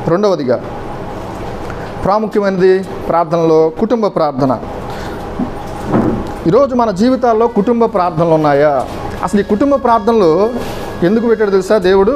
రెండవదిగా ప్రాముఖ్యమైనది ప్రార్థనలో కుటుంబ ప్రార్థన ఈరోజు మన జీవితాల్లో కుటుంబ ప్రార్థనలు ఉన్నాయా అసలు ఈ కుటుంబ ప్రార్థనలు ఎందుకు పెట్టాడు తెలుసా దేవుడు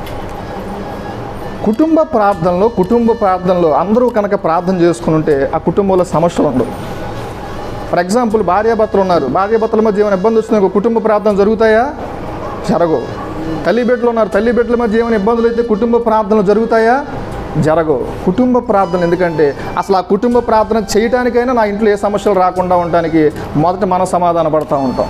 కుటుంబ ప్రార్థనలో కుటుంబ ప్రార్థనలో అందరూ కనుక ప్రార్థన చేసుకుని ఉంటే ఆ కుటుంబంలో సమస్యలు ఉండవు ఫర్ ఎగ్జాంపుల్ భార్యాభర్తలు ఉన్నారు భార్యాభర్తల మధ్య ఏమైనా ఇబ్బంది వస్తుంది ఒక కుటుంబ ప్రార్థన జరుగుతాయా జరగవు తల్లి బిడ్డలు ఉన్నారు తల్లి బిడ్డల మధ్య ఏమైనా ఇబ్బందులు అయితే కుటుంబ ప్రార్థనలు జరుగుతాయా జరగవు కుటుంబ ప్రార్థన ఎందుకంటే అసలు ఆ కుటుంబ ప్రార్థన చేయటానికైనా నా ఇంట్లో ఏ సమస్యలు రాకుండా ఉండటానికి మొదట మనం సమాధాన పడతా ఉంటాం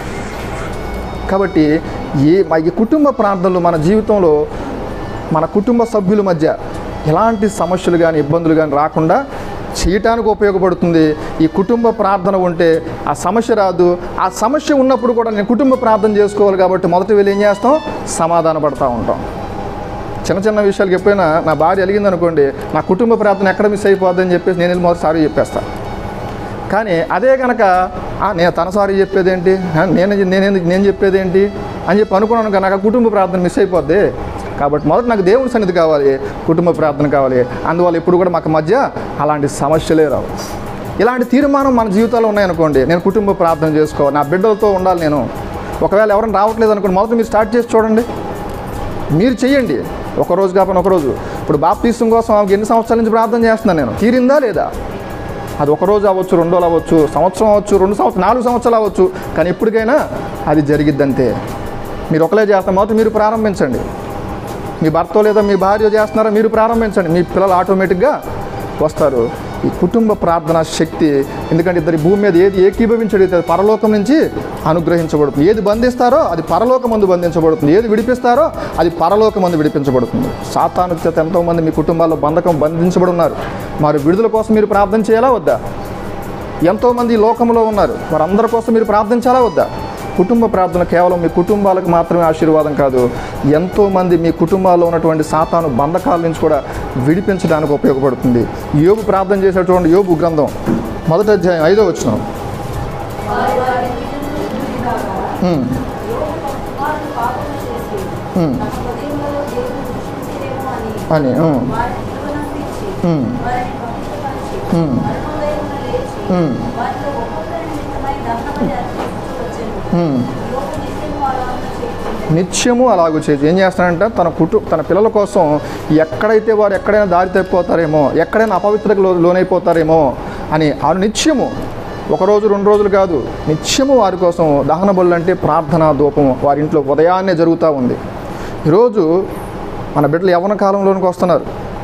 కాబట్టి ఏ మా ఈ కుటుంబ ప్రార్థనలు మన జీవితంలో మన కుటుంబ సభ్యుల మధ్య ఎలాంటి సమస్యలు కానీ ఇబ్బందులు కానీ రాకుండా చేయటానికి ఉపయోగపడుతుంది ఈ కుటుంబ ప్రార్థన ఉంటే ఆ సమస్య రాదు ఆ సమస్య ఉన్నప్పుడు కూడా నేను కుటుంబ ప్రార్థన చేసుకోవాలి కాబట్టి మొదట వెళ్ళి ఏం చేస్తాం సమాధాన పడతా ఉంటాం చిన్న చిన్న విషయాలకు ఎప్పుడైనా నా భార్య అలిగింది అనుకోండి నా కుటుంబ ప్రార్థన ఎక్కడ మిస్ అయిపోద్ది అని చెప్పేసి నేను వెళ్ళి మొదటి సారీ చెప్పేస్తాను కానీ అదే కనుక "ఆ, నేను తన సారీ చెప్పేది ఏంటి ఆ, నేను నేను నేను చెప్పేది ఏంటి అని చెప్పి అనుకున్నాను కనుక నాకు కుటుంబ ప్రార్థన మిస్ అయిపోద్ది కాబట్టి మొదట నాకు దేవుని సన్నిధి కావాలి కుటుంబ ప్రార్థన కావాలి అందువల్ల ఇప్పుడు కూడా మాకు మధ్య అలాంటి సమస్యలే రావు ఇలాంటి తీర్మానం మన జీవితాల్లో ఉన్నాయనుకోండి నేను కుటుంబ ప్రార్థన చేసుకోవాలి నా బిడ్డలతో ఉండాలి నేను ఒకవేళ ఎవరైనా రావట్లేదు అనుకోండి మొదట మీరు స్టార్ట్ చేసి చూడండి మీరు చెయ్యండి ఒక రోజు కాకపోయినా ఒక రోజు ఇప్పుడు బాప్తీసం కోసం ఆమెకి ఎన్ని సంవత్సరాల నుంచి ప్రార్థన చేస్తున్నాను నేను తీరిందా లేదా అది ఒక రోజు అవ్వచ్చు రెండు రోజులు అవ్వచ్చు సంవత్సరం అవ్వచ్చు రెండు సంవత్సరం నాలుగు సంవత్సరాలు అవ్వచ్చు కానీ ఎప్పటికైనా అది జరిగిద్దంతే మీరు ఒకలే చేస్తాం మొదట మీరు ప్రారంభించండి మీ భర్త లేదా మీ భార్య చేస్తున్నారా మీరు ప్రారంభించండి మీ పిల్లలు ఆటోమేటిక్గా వస్తారు ఈ కుటుంబ ప్రార్థన శక్తి ఎందుకంటే ఇద్దరి భూమి మీద ఏది ఏకీభవించడు అది పరలోకం నుంచి అనుగ్రహించబడుతుంది ఏది బంధిస్తారో అది పరలోకమందు బంధించబడుతుంది ఏది విడిపిస్తారో అది పరలోకమందు విడిపించబడుతుంది సాతాను చేత ఎంతోమంది మీ కుటుంబాల్లో బంధకం బంధించబడి ఉన్నారు మరి విడుదల కోసం మీరు ప్రార్థన చేయాలా వద్దా ఎంతోమంది ఈ లోకంలో ఉన్నారు వారందరి కోసం మీరు ప్రార్థించాలా వద్దా కుటుంబ ప్రార్థన కేవలం మీ కుటుంబాలకు మాత్రమే ఆశీర్వాదం కాదు ఎంతోమంది మీ కుటుంబాల్లో ఉన్నటువంటి సాతాను బంధకాల నుంచి కూడా విడిపించడానికి ఉపయోగపడుతుంది యోబు ప్రార్థన చేసేటువంటి యోబు గ్రంథం మొదటి అధ్యాయం ఐదో వచ్చిన వారి వారి విధులు విధులు కాగా, యోబు తమ కుమారుడు పాపము చేసి, తమ హృదయములలో దేవుని దూషించిరేమో అని అని ఉమ్, వారిని తిరుగునంపించి, ఉమ్, వారిని పవిత్రపరిచి, ఉమ్. మరణోదయమున లేచి, ఉమ్. వారిలో ఒక్కొక్కరి నిమిత్తమై దహనబలి అర్పించుచూ వచ్చెను. ఉమ్. యోబు నిత్యము అలాగున చేయుచుండెను. నిత్యము అలాగూ చేసి ఏం చేస్తాడంటే తన కుటు తన పిల్లల కోసం ఎక్కడైతే వారు ఎక్కడైనా దారి తప్పిపోతారేమో ఎక్కడైనా అపవిత్రకు లో లోనైపోతారేమో అని ఆ నిత్యము ఒక రోజు రెండు రోజులు కాదు నిత్యము వారి కోసం దహన బలు అంటే ప్రార్థన ధూపము వారి ఇంట్లో ఉదయాన్నే జరుగుతూ ఉంది ఈరోజు మన బిడ్డలు యవ్వన కాలంలోనికి వస్తున్నారు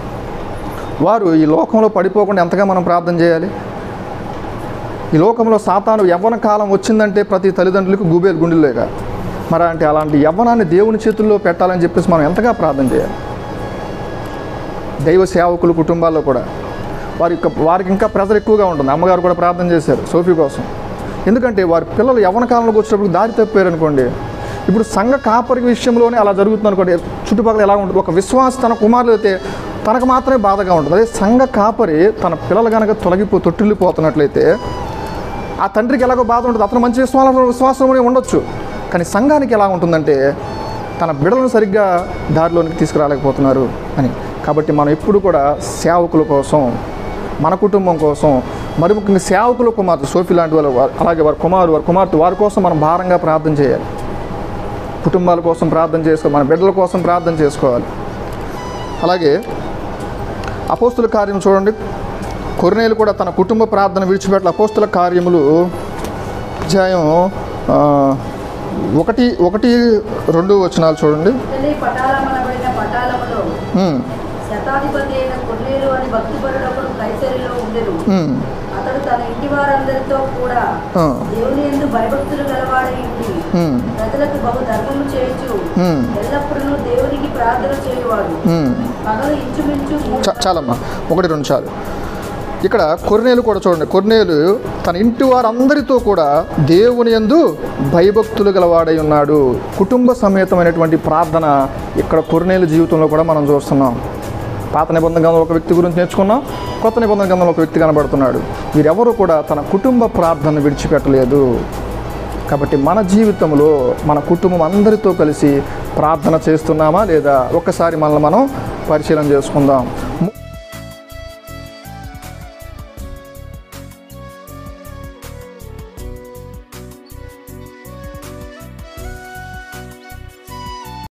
వారు ఈ లోకంలో పడిపోకుండా ఎంతగా మనం ప్రార్థన చేయాలి ఈ లోకంలో సాతాను యవ్వన కాలం వచ్చిందంటే ప్రతి తల్లిదండ్రులకు గుబేలు గుండెలేక మరి అంటే అలాంటి యవ్వనాన్ని దేవుని చేతుల్లో పెట్టాలని చెప్పేసి మనం ఎంతగా ప్రార్థన చేయాలి దైవ సేవకులు కుటుంబాల్లో కూడా వారి యొక్క వారికి ఇంకా ప్రెజర్ ఎక్కువగా ఉంటుంది అమ్మగారు కూడా ప్రార్థన చేశారు సోఫీ కోసం ఎందుకంటే వారి పిల్లలు యవ్వన కాలంలోకి వచ్చినప్పుడు దారి తప్పారు అనుకోండి ఇప్పుడు సంఘ కాపరి విషయంలోనే అలా జరుగుతుంది అనుకోండి చుట్టుపక్కల ఎలా ఉంటుంది ఒక విశ్వాస తన కుమారులు అయితే తనకు మాత్రమే బాధగా ఉంటుంది అదే సంఘ కాపరి తన పిల్లలు కనుక తొలగిపో తొట్టిల్లిపోతున్నట్లయితే ఆ తండ్రికి ఎలాగో బాధ ఉంటుంది అతను మంచి విశ్వాసం విశ్వాసంలోనే ఉండొచ్చు కానీ సంఘానికి ఎలా ఉంటుందంటే తన బిడలను సరిగ్గా దారిలోనికి తీసుకురాలేకపోతున్నారు అని కాబట్టి మనం ఎప్పుడు కూడా సేవకుల కోసం మన కుటుంబం కోసం మరి ముఖ్యంగా సేవకుల కుమార్తె సోఫీ లాంటి వాళ్ళు వారు- అలాగే వారి కుమారు వారి కుమార్తె వారి కోసం మనం భారంగా ప్రార్థన చేయాలి కుటుంబాల కోసం ప్రార్థన చేసుకోవాలి మన బిడ్డల కోసం ప్రార్థన చేసుకోవాలి అలాగే అపోస్తుల కార్యం చూడండి కొరినేలు కూడా తన కుటుంబ ప్రార్థన విడిచిపెట్ల అపోస్తుల కార్యములు అధ్యాయం ఆ, ఒకటి ఒకటి రెండు వచనాలు చూడండి ఇతని పటాలమనబడిన పటాలములో ఉమ్, శతాధిపతి అయిన కొన్నేరు అని భక్తిపరుడు ఒకడు కైసరిలో ఉండెను ఉమ్, అతడు తన ఇంటి వారందరితో కూడా ఆ, దేవుని ఎందు భయభక్తులు గలవాడై ఉండి ఉమ్, ప్రజలకు బహు ధర్మము చేయించు ఉమ్, ఎల్లప్పుడూ దేవునికి ప్రార్థన చేయువాడు ఉమ్. పగలు ఇంచుమించు మూడు చ- చాలమ్మా ఒకటి రెండు చాలు ఇక్కడ కొర్నేలు కూడా చూడండి కొర్నేలు తన ఇంటి వారందరితో కూడా దేవుని యందు భయభక్తులు గలవాడై ఉన్నాడు కుటుంబ సమేతమైనటువంటి ప్రార్థన ఇక్కడ కొర్నేలు జీవితంలో కూడా మనం చూస్తున్నాం పాత నిబంధన గ్రంథంలో ఒక వ్యక్తి గురించి నేర్చుకున్నాం కొత్త నిబంధన గ్రంథంలో ఒక వ్యక్తి కనబడుతున్నాడు వీరెవరు కూడా తన కుటుంబ ప్రార్థన విడిచిపెట్టలేదు కాబట్టి మన జీవితంలో మన కుటుంబం అందరితో కలిసి ప్రార్థన చేస్తున్నామా లేదా ఒక్కసారి మనల్ని మనం పరిశీలన చేసుకుందాం